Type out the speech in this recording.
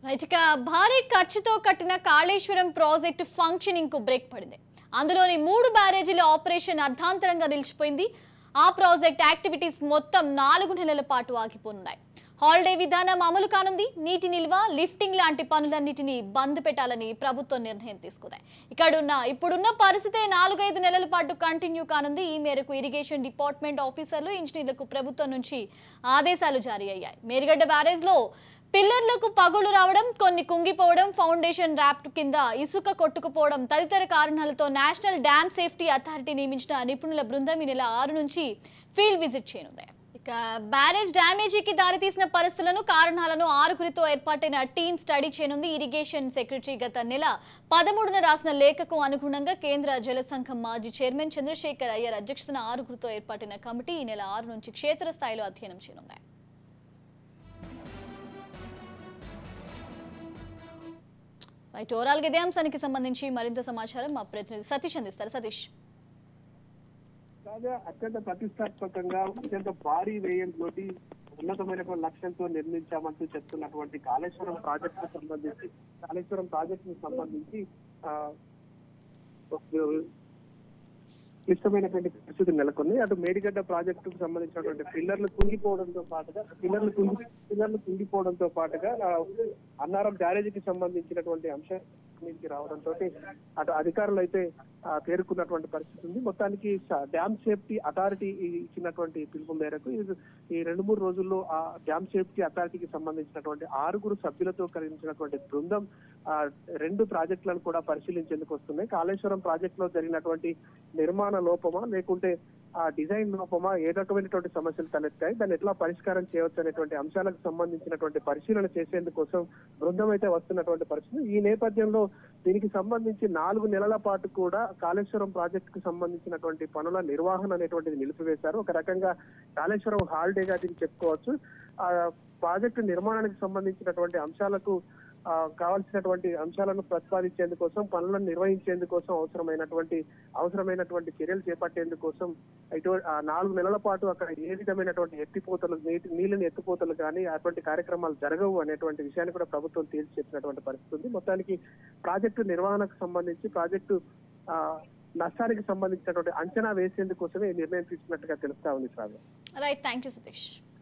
right ఇక భారీ ఖర్చుతో కట్టిన కాళేశ్వరం ప్రాజెక్టు ఫంక్షనింగ్ కు బ్రేక్ పడింది అందులోని మూడు బ్యారేజీల ఆపరేషన్ అర్ధాంతరంగా నిలిచిపోయింది ఆ ప్రాజెక్ట్ యాక్టివిటీస్ మొత్తం నాలుగు నెలల పాటు ఆగిపోనున్నాయి హాలిడే విధానం అమలు కానుంది నీటి నిల్వ లిఫ్టింగ్ లాంటి పనులన్నిటినీ బంద్ పెట్టాలని ప్రభుత్వం నిర్ణయం తీసుకుంది ఇక్కడున్న ఇప్పుడున్న పరిస్థితే నాలుగైదు నెలల పాటు కంటిన్యూ కానుంది ఈ మేరకు ఇరిగేషన్ డిపార్ట్మెంట్ ఆఫీసర్లు ఇంజనీర్లకు ప్రభుత్వం నుంచి ఆదేశాలు జారీ అయ్యాయి మేరిగడ్డ బ్యారేజ్లో పిల్లర్లకు పగులు రావడం కొన్ని కుంగిపోవడం ఫౌండేషన్ ర్యాప్ట్ కింద ఇసుక కొట్టుకుపోవడం తదితర కారణాలతో నేషనల్ డ్యామ్ సేఫ్టీ అథారిటీ నియమించిన నిపుణుల బృందం ఈ నెల ఆరు నుంచి ఫీల్డ్ విజిట్ చేయనుంది ఇక బ్యారేజ్ డ్యామేజీకి దారితీసిన పరిస్థితులను కారణాలను ఆరుగురితో ఏర్పాటైన టీం స్టడీ చేయనుంది ఇరిగేషన్ సెక్రటరీ గత నెల పదమూడున రాసిన లేఖకు అనుగుణంగా కేంద్ర జల సంఘం మాజీ చైర్మన్ చంద్రశేఖర్ అయ్యర్ అధ్యక్షతన ఆరుగురితో ఏర్పాటైన కమిటీ ఈ నెల ఆరు నుంచి క్షేత్రస్థాయిలో అధ్యయనం చేయనుంది రైట్ ఓవరాల్ గా ఇదే అంశానికి సంబంధించి మరింత సమాచారం మా ప్రతినిధి సతీష్ అందిస్తారు సతీష్ కాగా అత్యంత ప్రతిష్టాత్మకంగా అత్యంత భారీ వ్యయంతోటి ఉన్నతమైనటువంటి లక్ష్యంతో నిర్మించామంటూ చెప్తున్నటువంటి కాళేశ్వరం ప్రాజెక్టు సంబంధించి కాళేశ్వరం ప్రాజెక్టు సంబంధించి ఆ, ఒక క్లిష్టమైనటువంటి పరిస్థితి నెలకొంది అటు మేడిగడ్డ ప్రాజెక్టుకు సంబంధించినటువంటి పిల్లర్లు కుంగిపోవడంతో పాటుగా పిల్లర్లు కుంగి పిల్లర్లు కుంగిపోవడంతో పాటుగా ఆ, అన్నారం బ్యారేజీకి సంబంధించినటువంటి అంశం నుంచి రావడంతో అటు అధికారులు అయితే ఆ, పేర్కొన్నటువంటి పరిస్థితి ఉంది మొత్తానికి స- డ్యామ్ సేఫ్టీ అథారిటీ ఇచ్చినటువంటి పిలుపు మేరకు ఇది ఈ రెండు మూడు రోజుల్లో ఆ డ్యామ్ సేఫ్టీ అథారిటీకి సంబంధించినటువంటి ఆరుగురు సభ్యులతో కలిగించినటువంటి బృందం ఆ, రెండు ప్రాజెక్టులను కూడా పరిశీలించేందుకు వస్తున్నాయి కాళేశ్వరం ప్రాజెక్ట్ లో జరిగినటువంటి నిర్మాణ లోపమా లేకుంటే ఆ డిజైన్ లోపమా ఏ రకమైనటువంటి సమస్యలు తలెత్తాయి దాన్ని ఎట్లా పరిష్కారం చేయవచ్చు అనేటువంటి అంశాలకు సంబంధించినటువంటి పరిశీలన చేసేందుకోసం బృందం అయితే వస్తున్నటువంటి పరిస్థితి ఈ నేపథ్యంలో దీనికి సంబంధించి నాలుగు నెలల పాటు కూడా కాళేశ్వరం ప్రాజెక్టుకు సంబంధించినటువంటి పనుల నిర్వహణ అనేటువంటిది నిలిపివేశారు ఒక రకంగా కాళేశ్వరం హాలిడేగా దీన్ని చెప్పుకోవచ్చు ఆ ప్రాజెక్టు నిర్మాణానికి సంబంధించినటువంటి అంశాలకు ఆ, కావాల్సినటువంటి అంశాలను ప్రతిపాదించేందుకోసం పనులను నిర్వహించేందుకోసం అవసరమైనటువంటి అవసరమైనటువంటి చర్యలు చేపట్టేందుకోసం ఇటు ఆ నాలుగు నెలల పాటు అక్కడ ఏ విధమైనటువంటి ఎత్తిపోతలు నీటి నీళ్ళని ఎత్తిపోతలు కానీ అటువంటి కార్యక్రమాలు జరగవు అనేటువంటి విషయాన్ని కూడా ప్రభుత్వం తేల్చి చెప్పినటువంటి పరిస్థితి ఉంది మొత్తానికి ప్రాజెక్టు నిర్వహణకు సంబంధించి ప్రాజెక్టు ఆ, నష్టానికి సంబంధించినటువంటి అంచనా వేసేందుకోసమే ఈ నిర్ణయం తీసుకున్నట్టుగా తెలుస్తా ఉంది sir right thank you Satish